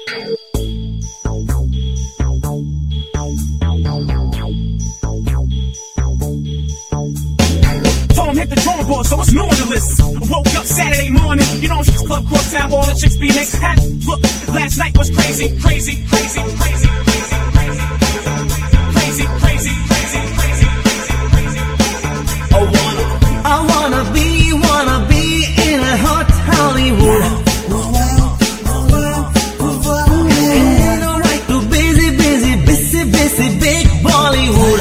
Told him hit the drawing board, so it's new on the list. I woke up Saturday morning, you know, it's club cross town, all the chicks be next. Had look, last night was crazy, crazy, crazy, crazy, crazy, crazy, crazy, crazy, crazy, crazy, crazy. I wanna, I wanna be, wanna be in a hot Hollywood. Ain't no right to busy, busy, busy, busy, big Bollywood.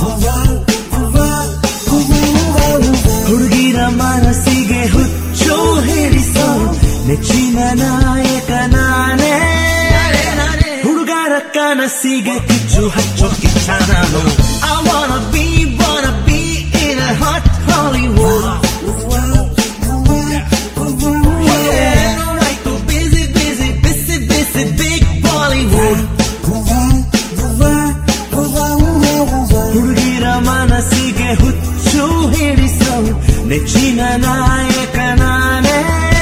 ಹುಡುಗಿರ ಮನಸ್ಸಿಗೆ ಹುಚ್ಚು ಹಿಡಿಸೋ ನೆಚ್ಚಿನ ನಾಯಕ ನಾನೇ ಹುಡುಗರ ಕನಸಿಗೆ ಕಿಚ್ಚು ಹಚ್ಚೋ ಕಿಚ್ಚ ನಾನು I wanna be, wanna be in a hot Hollywood. Yeah, no right to busy, busy, busy, busy, big Bollywood. ಹುಡುಗಿರ ಮನಸ್ಸಿಗೆ ಹುಚ್ಚು ಹಿಡಿಸೋ ನೆಚ್ಚಿನ ನಾಯಕ ನಾನೇ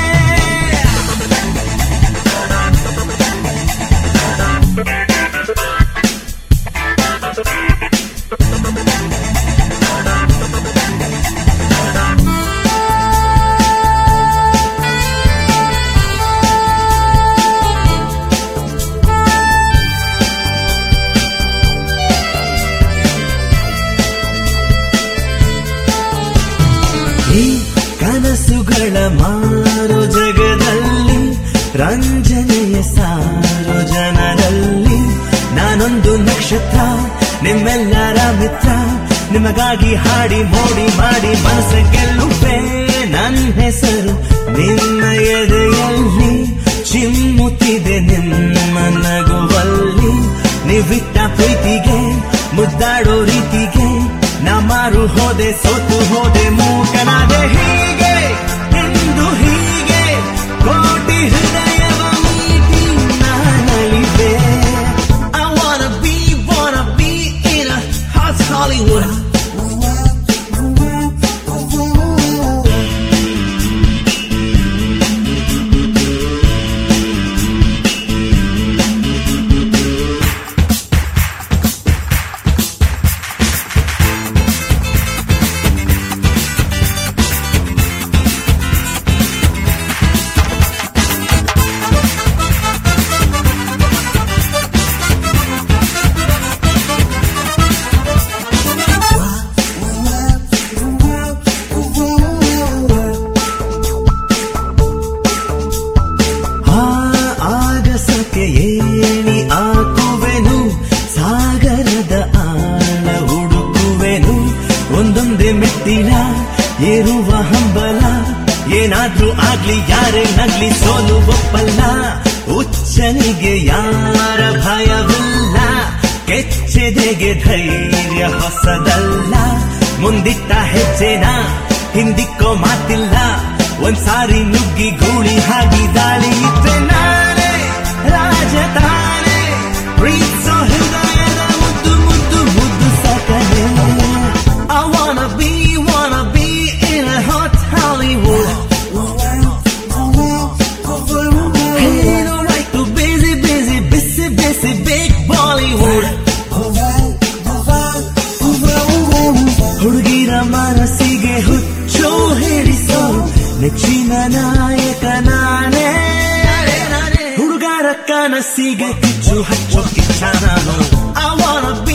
ಈ ಕನಸುಗಳ ಮಾರು ಜಗದಲ್ಲಿ ರಂಜನೆಯ ಸಾರು ಜನರಲ್ಲಿ ನಾನೊಂದು ನಕ್ಷತ್ರ ನಿಮ್ಮೆಲ್ಲರ ಮಿತ್ರ ನಿಮಗಾಗಿ ಹಾಡಿ ಮೋಡಿ ಮಾಡಿ ಮನಸ್ಸ ಗೆಲ್ಲುವೆ ನನ್ನ ಹೆಸರು ನಿಮ್ಮ ಎದೆಯಲ್ಲಿ ಚಿಮ್ಮುತ್ತಿದೆ ನಿಮ್ಮ ನಗುವಲ್ಲಿ ನೀವಿಟ್ಟ ಪ್ರೀತಿಗೆ ಮುದ್ದಾಡೋ ರೀತಿಗೆ ನಾ ಮಾರು ಹೋದೆ ಸೋತು ಹೋದೆ ಮೂಕನಾದೆ ಹೀಗೆ ಎಂದು ಹೀಗೆ ಕೋಟಿ ಹೃದಯವ ಮೀಟಿ ನಾನಲಿದೆ I wanna be, wanna be in a hot Hollywood. ಆ ಆಗಸಕ್ಕೆ ಏಣಿ ಹಾಕುವೆನು ಸಾಗರದ ಆಳ ಹುಡುಕುವೆನು ಒಂದೊಂದೇ ಮೆಟ್ಟಿಲ ಏರುವ ಹಂಬಲ ಏನಾದ್ರೂ ಆಗ್ಲಿ ಯಾರೇ ನಗ್ಲಿ ಸೋಲು ಒಪ್ಪಲ್ಲ ಹುಚ್ಚನಿಗೆ ಯಾರ ಭಯವಿಲ್ಲ ಕೆಚ್ಚೆದೆಗೆ ಧೈರ್ಯ ಹೊಸದಲ್ಲ ಮುಂದಿಟ್ಟ ಹೆಜ್ಜೆನ ಹಿಂದಿಕ್ಕೋ ಮಾತಿಲ್ಲ ಒಂದ್ಸಾರಿ ನುಗ್ಗಿ ಗೂಳಿ ಹಾಗಿ ದಾಳಿ ಇದ್ರೆ ನಾನೇ ರಾಜ ತಾನೇ ಪ್ರೀತಿಸೋ ಹೃದಯದ ಮುದ್ದು ಮುದ್ದು ಮುದ್ದು ಸಕನೆ I wanna be, wanna be in a hot Hollywood. Hey, no right to busy, busy, busy, busy, big Bollywood. ಹುಡುಗಿರ ಮನಸ್ಸಿಗೆ ಹುಚ್ಚು ಹಿಡಿಸೋ ನೆಚ್ಚಿನ ನಾಯಕ ನಾನೇ ಹುಡುಗರ ಕನಸಿಗೆ ಕಿಚ್ಚು ಹಚ್ಚೋ ಕಿಚ್ಚ ನಾನು I wanna